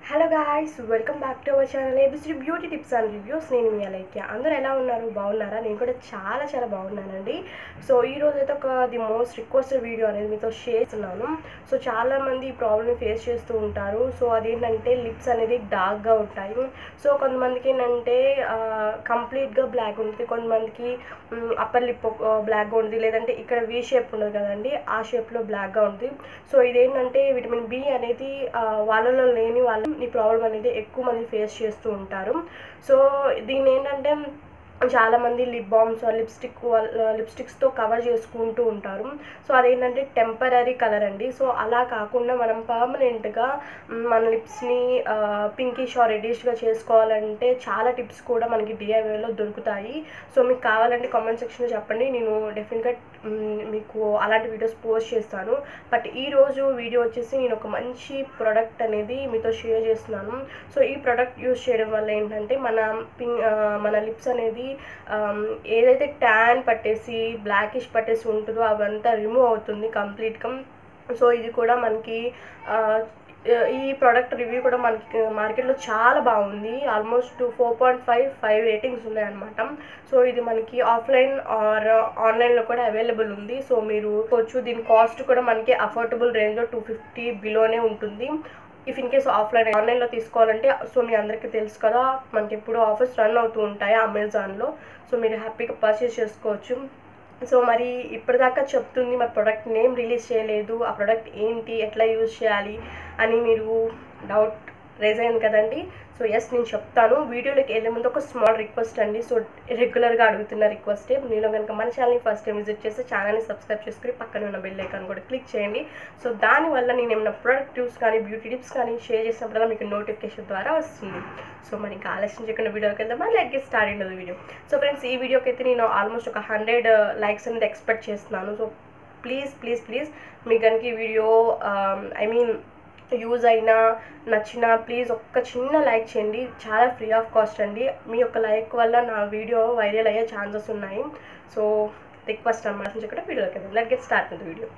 hello guys welcome back to our channel ABC beauty tips and reviews నేను మీ అలైక్య అందరూ ఎలా ఉన్నారు బాగున్నారా నేను కూడా చాలా చాలా బాగున్నానండి సో ఈ రోజు అయితే ఒక ది మోస్ట్ రిక్వెస్టెడ్ వీడియో అనేది మీతో షేర్ చేస్తున్నాను సో చాలా మంది ఈ ప్రాబ్లమ్ ఫేస్ చేస్తూ ఉంటారు సో అదేంటంటే లిప్స్ అనేది డార్క్గా ఉంటాయి సో కొంతమందికి ఏంటంటే కంప్లీట్గా బ్లాక్ ఉంటుంది కొంతమందికి అప్పర్ లిప్ బ్లాక్గా ఉంటుంది లేదంటే ఇక్కడ వి షేప్ ఉండదు కదండి ఆ షేప్లో బ్లాక్గా ఉంటుంది సో ఇదేంటంటే విటమిన్ బి అనేది ఆ, వాళ్ళలో లేని వాళ్ళు ఈ ప్రాబ్లం అనేది ఎక్కువ మంది ఫేస్ చేస్తూ ఉంటారు సో దీని ఏంటంటే చాలా మంది లిప్ బామ్స్ లిప్స్టిక్ లిప్స్టిక్స్తో కవర్ చేసుకుంటూ ఉంటారు సో అదేంటంటే టెంపరీ కలర్ అండి సో అలా కాకుండా మనం పర్మనెంట్గా మన లిప్స్ని పింకిష్ ఆర్ రెడిష్గా చేసుకోవాలంటే చాలా టిప్స్ కూడా మనకి డిఐవైలో దొరుకుతాయి సో మీకు కావాలంటే కామెంట్ సెక్షన్లో చెప్పండి నేను డెఫినెట్గా మీకు అలాంటి వీడియోస్ పోస్ట్ చేస్తాను బట్ ఈ రోజు వీడియో వచ్చేసి నేను ఒక మంచి ప్రోడక్ట్ అనేది మీతో షేర్ చేస్తున్నాను సో ఈ ప్రోడక్ట్ యూస్ చేయడం వల్ల ఏంటంటే మన పింక్ మన లిప్స్ అనేది ఆమ్, ఏదైతే ట్యాన్ పట్టేసి బ్లాకిష్ పట్టేసి ఉంటుందో అవంతా రిమూవ్ అవుతుంది కంప్లీట్గా సో ఇది కూడా మనకి ఆ, ఈ ప్రోడక్ట్ రివ్యూ కూడా మనకి మార్కెట్లో చాలా బాగుంది almost four point five five ratings ఉన్నాయన్నమాట సో ఇది మనకి ఆఫ్లైన్ ఆర్ ఆన్లైన్లో కూడా అవైలబుల్ ఉంది సో మీరు వచ్చు దీని కాస్ట్ కూడా మనకి అఫోర్డబుల్ రేంజ్లో టూ ఫిఫ్టీ బిలోనే ఉంటుంది ఇఫ్ ఇన్ కేస్ ఆఫ్లైన్ ఆన్లైన్లో తీసుకోవాలంటే సో మీ అందరికీ తెలుసు కదా మనకి ఎప్పుడు ఆఫర్స్ రన్ అవుతూ ఉంటాయి అమెజాన్లో సో మీరు హ్యాపీగా పర్చేస్ చేసుకోవచ్చు సో మరి ఇప్పటిదాకా చెప్తుంది మరి ప్రోడక్ట్ నేమ్ రిలీజ్ చేయలేదు ఆ ప్రోడక్ట్ ఏంటి ఎట్లా యూజ్ చేయాలి అని మీరు డౌట్ రేజ్ అయింది కదండి సో ఎస్ నేను చెప్తాను వీడియోలోకి వెళ్ళే ముందు ఒక స్మాల్ రిక్వెస్ట్ అండి సో రెగ్యులర్గా అడుగుతున్న రిక్వెస్టే మీలో కనుక మన ఛానల్ని ఫస్ట్ టైం విజిట్ చేస్తే ఛానల్ని సబ్స్క్రైబ్ చేసుకుని పక్కన ఉన్న బెల్ ఐకాన్ కూడా క్లిక్ చేయండి సో దానివల్ల నేను ఏమైనా ప్రొడక్ట్ టిప్స్ కానీ బ్యూటీ టిప్స్ కానీ షేర్ చేసినప్పుడల్లా మీకు నోటిఫికేషన్ ద్వారా వస్తుంది సో మరి ఇంకా ఆలస్యం చేయకుండా వీడియోకి వెళ్దామా లైక్ స్టార్ట్ అయినది వీడియో సో ఫ్రెండ్స్ ఈ వీడియోకి అయితే నేను ఆల్మోస్ట్ ఒక హండ్రెడ్ లైక్స్ అనేది ఎక్స్పెక్ట్ చేస్తున్నాను సో ప్లీజ్ ప్లీజ్ ప్లీజ్ మీకు కనుక ఈ వీడియో ఐ మీన్ యూజ్ అయినా నచ్చినా ప్లీజ్ ఒక్క చిన్న లైక్ చేయండి చాలా ఫ్రీ ఆఫ్ కాస్ట్ అండి మీ యొక్క లైక్ వల్ల నా వీడియో వైరల్ అయ్యే ఛాన్సెస్ ఉన్నాయి సో రిక్వెస్ట్ అనమాట ఇక్కడ వీడియోకి వెళ్దాం let get start with video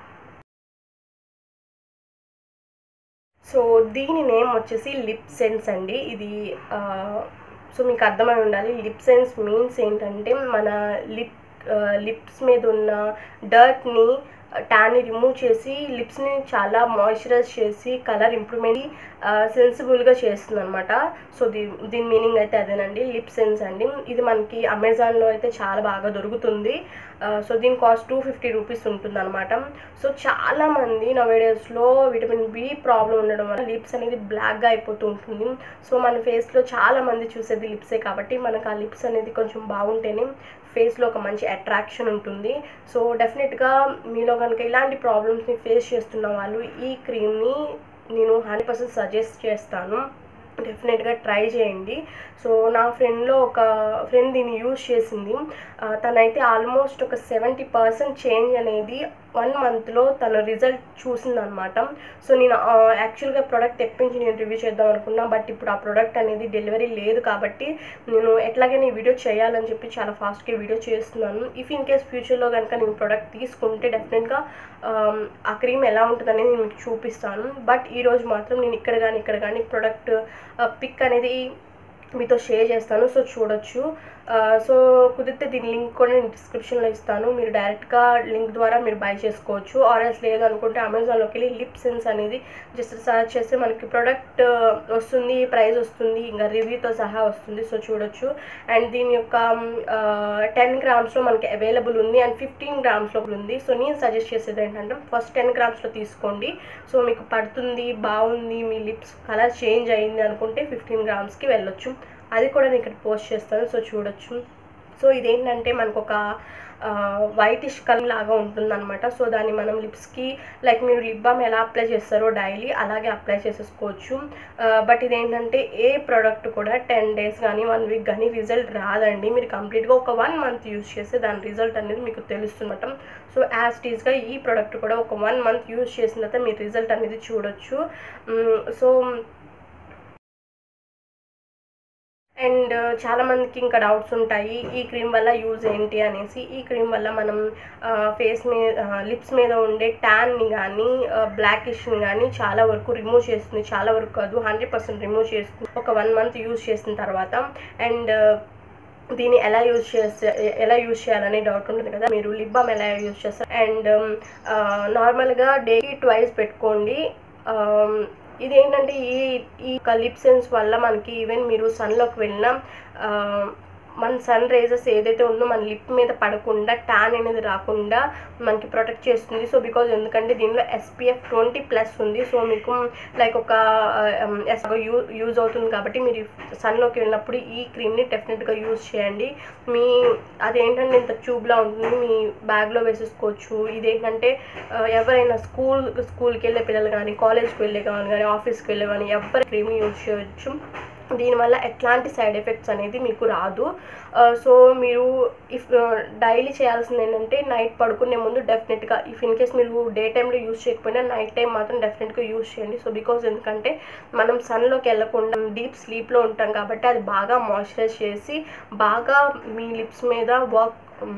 so దీని నేమ్ వచ్చేసి లిప్ సెన్స్ అండి ఇది ఆ, సో మీకు అర్థమై ఉండాలి లిప్ సెన్స్ మీన్స్ ఏంటంటే మన లిప్ లిప్స్ మీద ఉన్న డర్ట్ని ట్యాన్ని రిమూవ్ చేసి లిప్స్ని చాలా మాయిశ్చరైజ్ చేసి కలర్ ఇంప్రూవ్మెంట్ సెన్సిబుల్గా చేస్తుంది అనమాట సో దీ దీని మీనింగ్ అయితే అదేనండి లిప్ సెన్స్ అండి ఇది మనకి అమెజాన్లో అయితే చాలా బాగా దొరుకుతుంది ఆ, సో దీని కాస్ట్ టూ ఫిఫ్టీ రూపీస్ ఉంటుంది అనమాట సో చాలా మంది నా వీడియోస్లో విటమిన్ బి ప్రాబ్లం ఉండడం వల్ల లిప్స్ అనేది బ్లాక్గా అయిపోతూ ఉంటుంది సో మన ఫేస్లో చాలా మంది చూసేది లిప్సే కాబట్టి మనకు ఆ లిప్స్ అనేది కొంచెం బాగుంటేనే ఫేస్లో ఒక మంచి అట్రాక్షన్ ఉంటుంది సో డెఫినెట్గా మీలో కనుక ఇలాంటి ప్రాబ్లమ్స్ని ఫేస్ చేస్తున్న వాళ్ళు ఈ క్రీమ్ని నేను హండ్రెడ్ పర్సెంట్ సజెస్ట్ చేస్తాను డెఫినెట్గా ట్రై చేయండి సో నా ఫ్రెండ్లో ఒక ఫ్రెండ్ దీన్ని యూజ్ చేసింది ఆ, తనైతే ఆల్మోస్ట్ ఒక సెవెంటీ పర్సెంట్ చేంజ్ అనేది వన్ మంత్లో తన రిజల్ట్ చూసిందనమాట సో నేను యాక్చువల్గా ప్రోడక్ట్ తెప్పించి నేను రివ్యూ చేద్దాం అనుకున్నా బట్ ఇప్పుడు ఆ ప్రోడక్ట్ అనేది డెలివరీ లేదు కాబట్టి నేను ఎట్లాగైనా ఈ వీడియో చేయాలని చెప్పి చాలా ఫాస్ట్గా వీడియో చేస్తున్నాను ఇఫ్ ఇన్ కేస్ ఫ్యూచర్లో కనుక నేను ప్రోడక్ట్ తీసుకుంటే డెఫినెట్గా ఆ క్రీమ్ ఎలా ఉంటుందనేది నేను మీకు చూపిస్తాను బట్ ఈరోజు మాత్రం నేను ఇక్కడ కానీ ఇక్కడ కానీ ప్రోడక్ట్ పిక్ అనేది మీతో షేర్ చేస్తాను సో చూడొచ్చు ఆ, సో కుదిరితే దీని లింక్ కూడా నేను డిస్క్రిప్షన్లో ఇస్తాను మీరు డైరెక్ట్గా లింక్ ద్వారా మీరు బై చేసుకోవచ్చు ఆర్ఎస్ లేదు అనుకుంటే అమెజాన్లోకి వెళ్ళి లిప్ సెన్స్ అనేది జస్ట్ సర్చ్ చేస్తే మనకి ప్రోడక్ట్ వస్తుంది ప్రైస్ వస్తుంది ఇంకా రివ్యూతో సహా వస్తుంది సో చూడొచ్చు అండ్ దీని యొక్క టెన్ గ్రామ్స్లో మనకి అవైలబుల్ ఉంది అండ్ ఫిఫ్టీన్ గ్రామ్స్లో ఉంది సో నేను సజెస్ట్ చేసేది ఏంటంటే ఫస్ట్ టెన్ గ్రామ్స్లో తీసుకోండి సో మీకు పడుతుంది బాగుంది మీ లిప్స్ కలర్ చేంజ్ అయింది అనుకుంటే ఫిఫ్టీన్ గ్రామ్స్కి వెళ్ళొచ్చు అది కూడా నేను ఇక్కడ పోస్ట్ చేస్తాను సో చూడొచ్చు సో ఇదేంటంటే మనకు ఒక వైటిష్ కలర్ లాగా ఉంటుందన్నమాట సో దాన్ని మనం లిప్స్కి లైక్ మీరు లిప్ బామ్ ఎలా అప్లై చేస్తారో డైలీ అలాగే అప్లై చేసేసుకోవచ్చు బట్ ఇదేంటంటే ఏ ప్రోడక్ట్ కూడా టెన్ డేస్ కానీ వన్ వీక్ కానీ రిజల్ట్ రాదండి మీరు కంప్లీట్గా ఒక వన్ మంత్ యూస్ చేస్తే దాని రిజల్ట్ అనేది మీకు తెలుస్తుందన్నమాట సో యాజ్ టీస్గా ఈ ప్రోడక్ట్ కూడా ఒక వన్ మంత్ యూస్ చేసిన తర్వాత మీ రిజల్ట్ అనేది చూడొచ్చు మ్, సో అండ్ చాలా మందికి ఇంకా డౌట్స్ ఉంటాయి ఈ క్రీమ్ వల్ల యూజ్ ఏంటి అనేసి ఈ క్రీమ్ వల్ల మనం ఫేస్ మీద లిప్స్ మీద ఉండే ట్యాన్ని కానీ బ్లాకిష్ని కానీ చాలా వరకు రిమూవ్ చేస్తుంది చాలా వరకు కాదు హండ్రెడ్ పర్సెంట్ రిమూవ్ చేస్తుంది ఒక వన్ మంత్ యూజ్ చేసిన తర్వాత అండ్ దీన్ని ఎలా యూజ్ చేస్తే ఎలా యూజ్ చేయాలని డౌట్ ఉంటుంది కదా మీరు లిప్ బామ్ ఎలా యూజ్ చేస్తారు అండ్ నార్మల్గా డేకి ట్వైస్ పెట్టుకోండి Um, ఇదేంటంటే ఈ ఈ లిప్ సెన్స్ వల్ల మనకి ఈవెన్ మీరు సన్లోకి వెళ్ళినా ఆ, మన సన్ రేజెస్ ఏదైతే ఉందో మన లిప్ మీద పడకుండా ట్యాన్ అనేది రాకుండా మనకి ప్రొటెక్ట్ చేస్తుంది సో బికాజ్ ఎందుకంటే దీనిలో ఎస్పీఎఫ్ ట్వంటీ ప్లస్ ఉంది సో మీకు లైక్ ఒక యూ యూజ్ అవుతుంది కాబట్టి మీరు సన్లోకి వెళ్ళినప్పుడు ఈ క్రీమ్ని డెఫినెట్గా యూజ్ చేయండి మీ అదేంటంటే ఇంత ట్యూబ్లా ఉంటుంది మీ బ్యాగ్లో వేసేసుకోవచ్చు ఇదేంటంటే ఆ, ఎవరైనా స్కూల్ స్కూల్కి వెళ్ళే పిల్లలు కానీ కాలేజ్కి వెళ్ళే కానీ కానీ ఆఫీస్కి వెళ్ళే కానీ ఎవరి క్రీమ్ని యూజ్ చేయొచ్చు దీనివల్ల ఎట్లాంటి సైడ్ ఎఫెక్ట్స్ అనేది మీకు రాదు సో మీరు ఇఫ్ డైలీ చేయాల్సింది ఏంటంటే నైట్ పడుకునే ముందు డెఫినెట్గా ఇఫ్ ఇన్ కేస్ మీరు డే టైంలో యూజ్ చేయకపోయినా నైట్ టైం మాత్రం డెఫినెట్గా యూజ్ చేయండి సో బికాజ్ ఎందుకంటే మనం సన్లోకి వెళ్ళకుండా డీప్ స్లీప్లో ఉంటాం కాబట్టి అది బాగా మాయిశ్చరైజ్ చేసి బాగా మీ లిప్స్ మీద వర్క్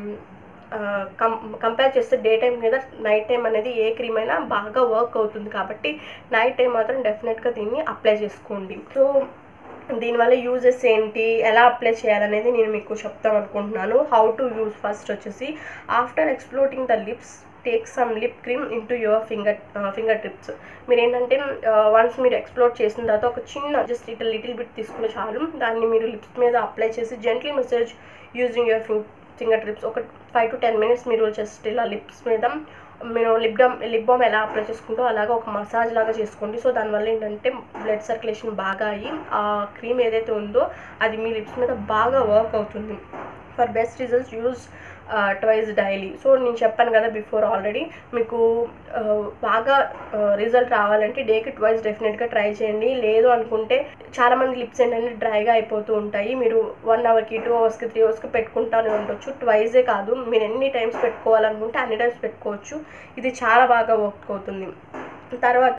కం కంపేర్ చేస్తే డే టైం మీద నైట్ టైం అనేది ఏ క్రీమ్ అయినా బాగా వర్క్ అవుతుంది కాబట్టి నైట్ టైం మాత్రం డెఫినెట్గా దీన్ని అప్లై చేసుకోండి సో దీనివల్ల యూజెస్ ఏంటి ఎలా అప్లై చేయాలనేది నేను మీకు చెప్తాం అనుకుంటున్నాను హౌ టు యూజ్ ఫస్ట్ వచ్చేసి after exfoliating the lips take some lip cream into your finger finger tips మీరు ఏంటంటే వన్స్ మీరు ఎక్స్ప్లోర్ చేసిన తర్వాత ఒక చిన్న జస్ట్ ఇట్లా లిటిల్ బిట్ తీసుకుని చాలు దాన్ని మీరు లిప్స్ మీద అప్లై చేసి gently massage using your fing finger tips ఒక ఫైవ్ టు టెన్ మినిట్స్ మీరు జస్ట్ ఇలా లిప్స్ మీద మీరు లిప్ బామ్ లిప్ బామ్ ఎలా అప్లై చేసుకుంటో అలాగా ఒక మసాజ్ లాగా చేసుకోండి సో దానివల్ల ఏంటంటే బ్లడ్ సర్క్యులేషన్ బాగా అయ్యి ఆ క్రీమ్ ఏదైతే ఉందో అది మీ లిప్స్ మీద బాగా వర్క్ అవుతుంది for best results use twice daily so నేను చెప్పాను కదా బిఫోర్ ఆల్రెడీ మీకు ఆ, బాగా రిజల్ట్ రావాలంటే డేకి ట్వైస్ డెఫినెట్గా ట్రై చేయండి లేదు అనుకుంటే చాలామంది లిప్స్ ఏంటంటే డ్రైగా అయిపోతూ ఉంటాయి మీరు వన్ అవర్కి టూ అవర్స్కి త్రీ అవర్స్కి పెట్టుకుంటానే ఉండొచ్చు ట్వైజే కాదు మీరు ఎన్ని టైమ్స్ పెట్టుకోవాలనుకుంటే అన్ని టైమ్స్ పెట్టుకోవచ్చు ఇది చాలా బాగా వర్క్ అవుతుంది తర్వాత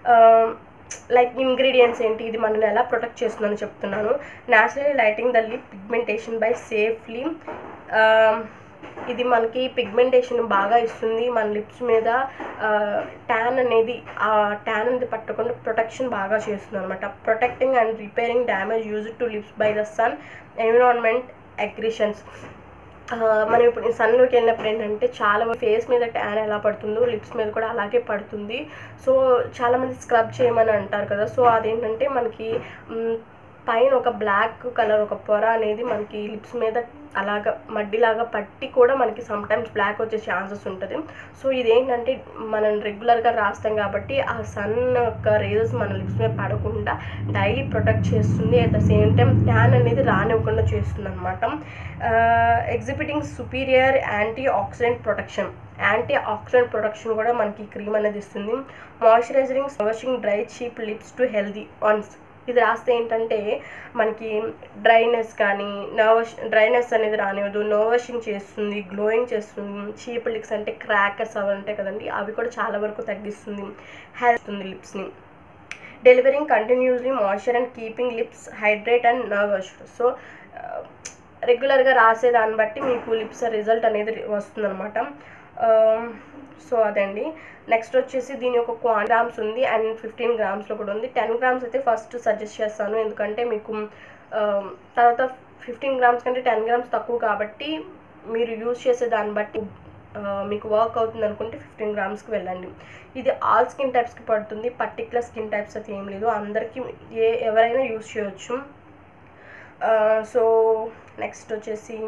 లైక్ ఇంగ్రీడియంట్స్ ఏంటి ఇది మనల్ని ఎలా ప్రొటెక్ట్ చేస్తుందని చెప్తున్నాను naturally lightening the lip pigmentation by safely ఇది మనకి పిగ్మెంటేషన్ బాగా ఇస్తుంది మన లిప్స్ మీద ట్యాన్ అనేది ఆ ట్యాన్ అనేది పట్టకుండా ప్రొటెక్షన్ బాగా చేస్తుంది అనమాట protecting and repairing damage use to lips by the sun environment aggressions మనం ఇప్పుడు సన్లోకి వెళ్ళినప్పుడు ఏంటంటే చాలా ఫేస్ మీద ట్యాన్ ఎలా పడుతుందో లిప్స్ మీద కూడా అలాగే పడుతుంది సో చాలామంది స్క్రబ్ చేయమని అంటారు కదా సో అదేంటంటే మనకి మ్, పైన ఒక బ్లాక్ కలర్ ఒక పొర అనేది మనకి లిప్స్ మీద అలాగ మడ్డిలాగా పట్టి కూడా మనకి సమ్ టైమ్స్ బ్లాక్ వచ్చే ఛాన్సెస్ ఉంటుంది సో ఇదేంటంటే మనం రెగ్యులర్గా రాస్తాం కాబట్టి ఆ సన్ యొక్క రేజెస్ మన లిప్స్ మీద పడకుండా డైలీ ప్రొటెక్ట్ చేస్తుంది at the same time tan అనేది రానివ్వకుండా చేస్తుంది అనమాట exhibiting superior antioxidant protection antioxidant protection కూడా మనకి క్రీమ్ అనేది ఇస్తుంది moisturising washing dry chapped lips to healthy ones ఇది రాస్తే ఏంటంటే మనకి డ్రైనెస్ కానీ నర్వస్ డ్రైనెస్ అనేది రానివ్వదు నర్వషింగ్ చేస్తుంది గ్లోయింగ్ చేస్తుంది చీప్ లిప్స్ అంటే క్రాకర్స్ అవి ఉంటాయి కదండి అవి కూడా చాలా వరకు తగ్గిస్తుంది హెల్త్ ఉంది లిప్స్ని delivering continuously moisture and keeping lips hydrate and nourished so రెగ్యులర్గా రాసే దాన్ని బట్టి మీకు లిప్స్ రిజల్ట్ అనేది వస్తుందన్నమాట సో అదండి నెక్స్ట్ వచ్చేసి దీని యొక్క క్వాన్ గ్రామ్స్ ఉంది అండ్ ఫిఫ్టీన్ గ్రామ్స్లో కూడా ఉంది టెన్ గ్రామ్స్ అయితే ఫస్ట్ సజెస్ట్ చేస్తాను ఎందుకంటే మీకు ఆ, తర్వాత ఫిఫ్టీన్ గ్రామ్స్ కంటే టెన్ గ్రామ్స్ తక్కువ కాబట్టి మీరు యూజ్ చేసే దాన్ని బట్టి ఆ, మీకు వర్క్ అవుతుంది అనుకుంటే ఫిఫ్టీన్ గ్రామ్స్కి వెళ్ళండి ఇది ఆల్ స్కిన్ టైప్స్కి పడుతుంది పర్టికులర్ స్కిన్ టైప్స్ అయితే ఏం లేదు అందరికీ ఏ ఎవరైనా యూజ్ చేయొచ్చు సో నెక్స్ట్ వచ్చేసి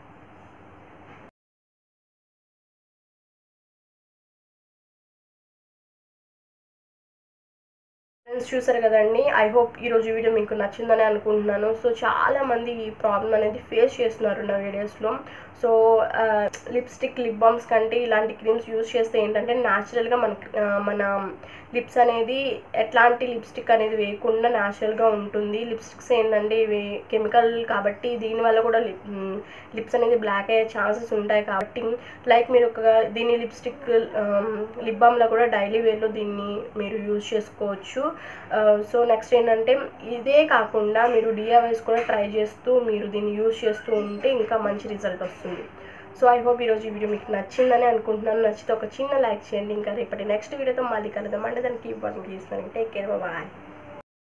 ఫ్రెండ్స్ చూసారు కదండి ఐ హోప్ ఈరోజు వీడియో మీకు నచ్చిందని అనుకుంటున్నాను సో చాలా మంది ఈ ప్రాబ్లం అనేది ఫేస్ చేస్తున్నారు నా వీడియోస్లో సో లిప్స్టిక్ లిప్ బామ్స్ కంటే ఇలాంటి క్రీమ్స్ యూజ్ చేస్తే ఏంటంటే న్యాచురల్గా మన మన లిప్స్ అనేది ఎట్లాంటి లిప్స్టిక్ అనేది వేయకుండా న్యాచురల్గా ఉంటుంది లిప్స్టిక్స్ ఏంటంటే ఇవి కెమికల్ కాబట్టి దీనివల్ల కూడా లిప్ లిప్స్ అనేది బ్లాక్ అయ్యే ఛాన్సెస్ ఉంటాయి కాబట్టి లైక్ మీరు ఒక దీని లిప్స్టిక్ లిప్ బామ్లో కూడా డైలీ వేర్లో దీన్ని మీరు యూజ్ చేసుకోవచ్చు సో నెక్స్ట్ ఏంటంటే ఇదే కాకుండా మీరు డిఐవైస్ కూడా ట్రై చేస్తూ మీరు దీన్ని యూజ్ చేస్తూ ఉంటే ఇంకా మంచి రిజల్ట్ వస్తుంది సో ఐ హోప్ ఈరోజు ఈ వీడియో మీకు నచ్చిందని అనుకుంటున్నాను నచ్చితే ఒక చిన్న లైక్ చేయండి ఇంకా రేపటి నెక్స్ట్ వీడియోతో మళ్ళీ కలుద్దాం అంటే దానికి ఇవ్వండి ప్లీజ్ టేక్ కేర్ బాయ్